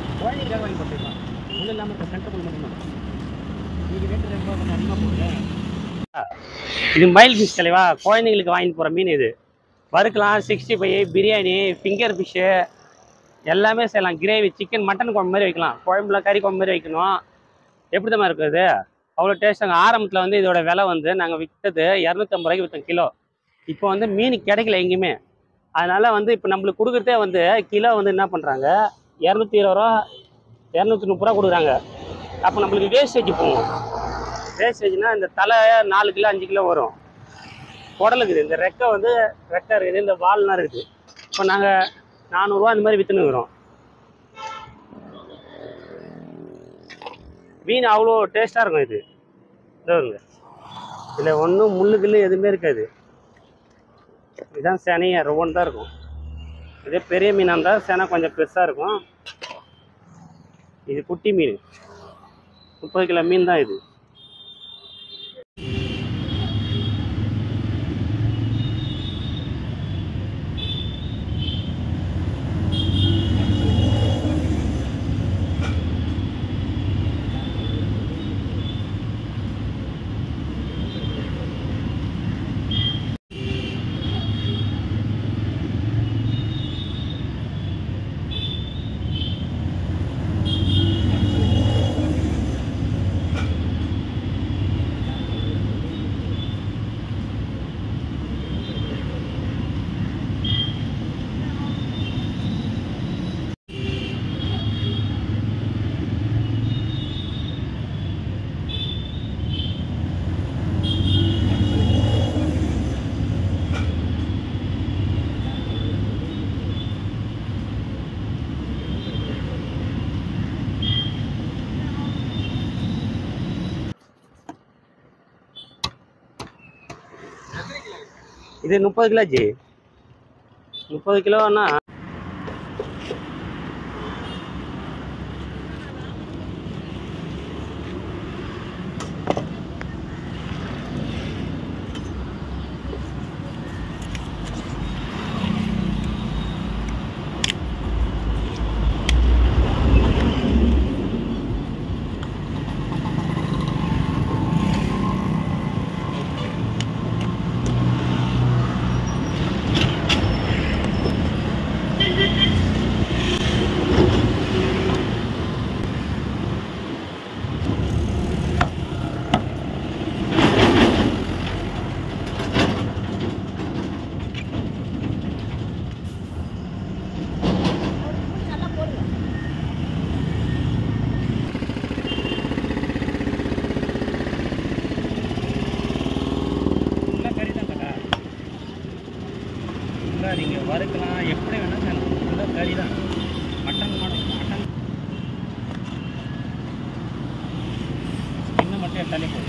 குழந்தைங்களுக்காக வாங்கி போட்டுருக்கலாம் முள் இல்லாமல் இருக்க சென்டர் முள் மட்டும்தான் நீங்கள் ரேட்டு ரொம்ப கொஞ்சம் அதிகமாக போகுது இது மயில் ஃபிஷ் தலைவா குழந்தைங்களுக்கு வாங்கிட்டு போகிற மீன் இது வறுக்கலாம் sixty five biryani finger fish எல்லாமே செய்யலாம் கிரேவி சிக்கன் மட்டன் குழம்பு மாதிரி வைக்கலாம் குழம்புல கறி குழம்பு மாதிரி வைக்கணும் எப்படி தான் இருக்குது இது அவ்வளோ டேஸ்ட்டாங்க ஆரம்பத்தில் வந்து இதோட விலை வந்து நாங்கள் விற்றது இரநூத்தம்பது ரூபாய்க்கு விற்றோம் கிலோ இப்போ வந்து மீன் கிடைக்கல எங்கேயுமே அதனால் வந்து இப்போ நம்மளுக்கு கொடுக்குறதே வந்து கிலோ வந்து என்ன பண்ணுறாங்க இரநூத்தி இருபது ரூபா இரநூத்தி முப்பது ரூபா கொடுக்குறாங்க அப்போ நம்மளுக்கு வேஸ்டேஜ் போகும் வேஸ்டேஜ்னால் இந்த தலை நாலு கிலோ அஞ்சு கிலோ வரும் குடல் இருக்குது இந்த ரெக்கை வந்து ரெக்கை இருக்குது இந்த வால்லாம் இருக்குது இப்போ நாங்கள் நானூறுரூவா இந்த மாதிரி விற்றுன்னு இருக்கிறோம் மீன் அவ்வளோ டேஸ்ட்டாக இருக்கும் இது இதோங்க இதில் ஒன்றும் முள்ளு கிள்ளு எதுவுமே இருக்காது இதுதான் சேனையை ரொவன் தான் இருக்கும் இதே பெரிய மீனாக இருந்தால் சேனை கொஞ்சம் பெருசாக இருக்கும் இது குட்டி மீன் முப்பது கிலோ மீன் தான் இது இது முப்பது கிலோ ஜி முப்பது கிலோன்னா ஃபுல்லாக கறி தான் கடா ஃபுல்லாக நீங்கள் வறுக்கலாம் எப்படி வேணால் செய்யலாம் ஃபுல்லாக கறி தான் மட்டன் மட்டும் மட்டன் ஸ்கின்னு மட்டும் எடுத்தாலே போதும்